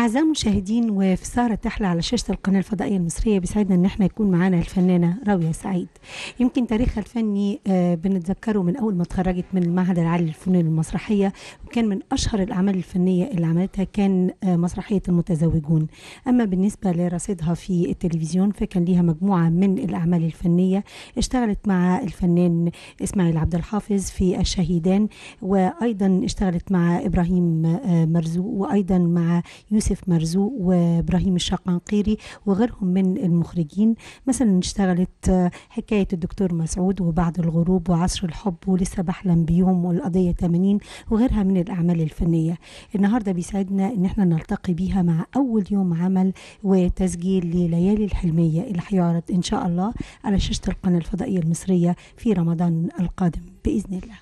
أعزائي المشاهدين وفي سهرة تحلى على شاشة القناة الفضائية المصرية بيسعدنا إن احنا يكون معانا الفنانة راوية سعيد يمكن تاريخها الفني آه، بنتذكره من أول ما اتخرجت من المعهد العالي للفنون المسرحية وكان من أشهر الأعمال الفنية اللي عملتها كان آه، مسرحية المتزوجون أما بالنسبة لرصيدها في التلفزيون فكان ليها مجموعة من الأعمال الفنية اشتغلت مع الفنان إسماعيل عبد الحافظ في الشهيدان وأيضا اشتغلت مع إبراهيم آه، مرزوق وأيضا مع يوسف مرزوق وإبراهيم الشقنقيري وغيرهم من المخرجين مثلا اشتغلت آه، حكاية الدكتور مسعود وبعد الغروب وعصر الحب ولسه بحلم بيهم والقضية 80 وغيرها من الأعمال الفنية النهاردة بيسعدنا إن احنا نلتقي بيها مع أول يوم عمل وتسجيل لليالي الحلمية اللي هيعرض إن شاء الله على شاشة القناة الفضائية المصرية في رمضان القادم بإذن الله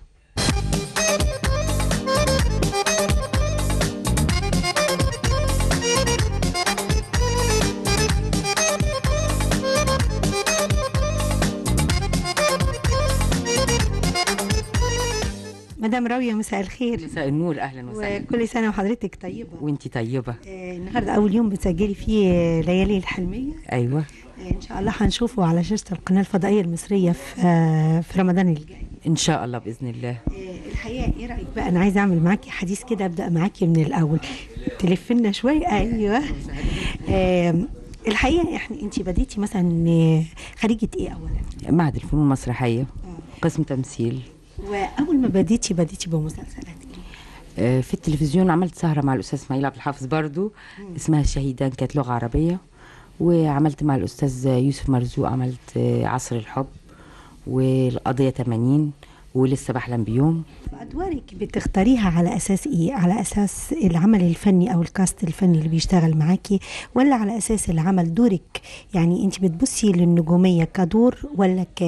مدام راوية مساء الخير مساء النور اهلا وسهلا وكل سنة وحضرتك طيبة وانتي طيبه آه، النهارده أول يوم بتسجلي فيه ليالي الحلمية ايوه آه، إن شاء الله هنشوفه على شاشة القناة الفضائية المصرية في آه، في رمضان الجاي ان شاء الله باذن الله آه، الحقيقة إيه رأيك بقى أنا عايزة أعمل معاكي حديث كده أبدأ معاكي من الأول تلفنا شوية أيوه آه، الحقيقة إحنا أنت بديتي مثلا آه، خريجة إيه أولا؟ معهد الفنون المسرحيه قسم تمثيل وأول ما بديتي بديتي بمسلسلات إيه؟ آه، في التلفزيون عملت سهره مع الاستاذ اسماعيل عبد الحافظ برضو اسمها الشهيدان كانت لغه عربيه وعملت مع الاستاذ يوسف مرزوق عملت آه، عصر الحب والقضيه 80 ولسه بحلم بيوم أدوارك بتختاريها على أساس إيه؟ على أساس العمل الفني أو الكاست الفني اللي بيشتغل معاكي ولا على أساس العمل دورك؟ يعني أنت بتبصي للنجومية كدور ولا ك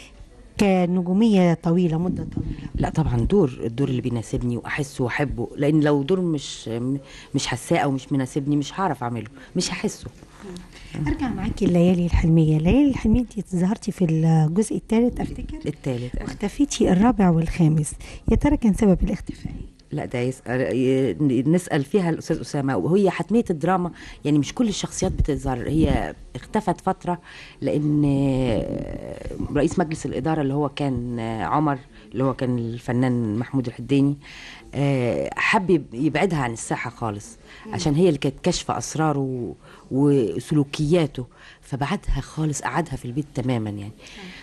كنجومية طويلة مدة طويلة؟ لا طبعا دور الدور اللي بيناسبني واحسه واحبه لان لو دور مش مش حساه او مش مناسبني مش هعرف اعمله مش هحسه أرجع معاكي الليالي الحلمية، الليالي الحلمية أنت ظهرتي في الجزء الثالث أفتكر التالت واختفيتي الرابع والخامس، يا ترى كان سبب الاختفاء إيه؟ لا ده يسأل ي- نسأل فيها الأستاذ أسامة وهي حتمية الدراما يعني مش كل الشخصيات بتظهر هي اختفت فترة لأن رئيس مجلس الإدارة اللي هو كان عمر اللي هو كان الفنان محمود الحديني آه، حب يب- يبعدها عن الساحة خالص عشان هي اللي كانت كاشفة أسراره وسلوكياته فبعدها خالص قعدها في البيت تماما يعني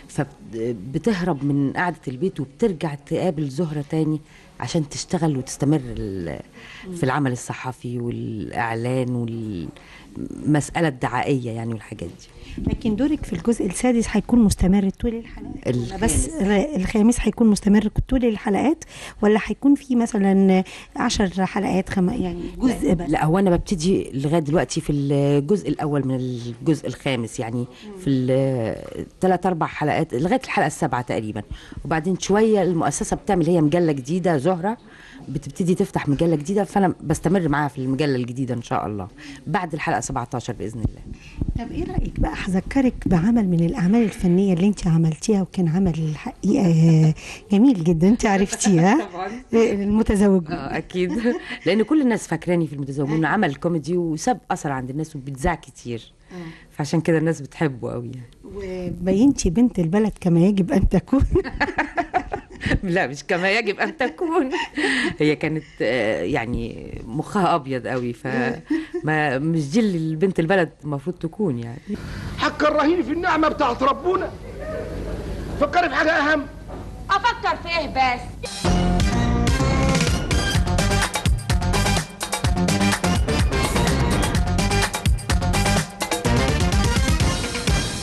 فبتهرب من قعدة البيت وبترجع تقابل زهرة تاني عشان تشتغل وتستمر ال- في العمل الصحفي والإعلان والمسألة الدعائية يعني والحاجات دي لكن دورك في الجزء السادس هيكون مستمر طول الحلقات ولا الخامس. بس ال- الخامس هيكون مستمر طول الحلقات ولا هيكون في مثلا عشر حلقات خم... يعني جزء بس لا هو انا ببتدي لغايه دلوقتي في الجزء الاول من الجزء الخامس يعني في الثلاث اربع حلقات لغايه الحلقه السابعه تقريبا وبعدين شويه المؤسسه بتعمل هي مجله جديده زهره بتبتدي تفتح مجله جديده فانا بستمر معاها في المجله الجديده ان شاء الله بعد الحلقه 17 باذن الله طب ايه رايك بقى هذكرك بعمل من الاعمال الفنيه اللي انت عملتيها وكان عمل الحقيقه جميل جدا انت عرفتيها المتزوج اه اكيد لان كل الناس فاكراني في المتزوجون عمل كوميدي وساب اثر عند الناس وبيتذاع كتير فعشان كده الناس بتحبه قوي يعني. وبينتي بنت البلد كما يجب ان تكون لا مش كما يجب ان تكون هي كانت آه، يعني مخها ابيض قوي فما مش دي اللي البنت البلد المفروض تكون يعني حق الرهين في النعمة بتاعت ربنا فكري في حاجة أهم افكر في ايه بس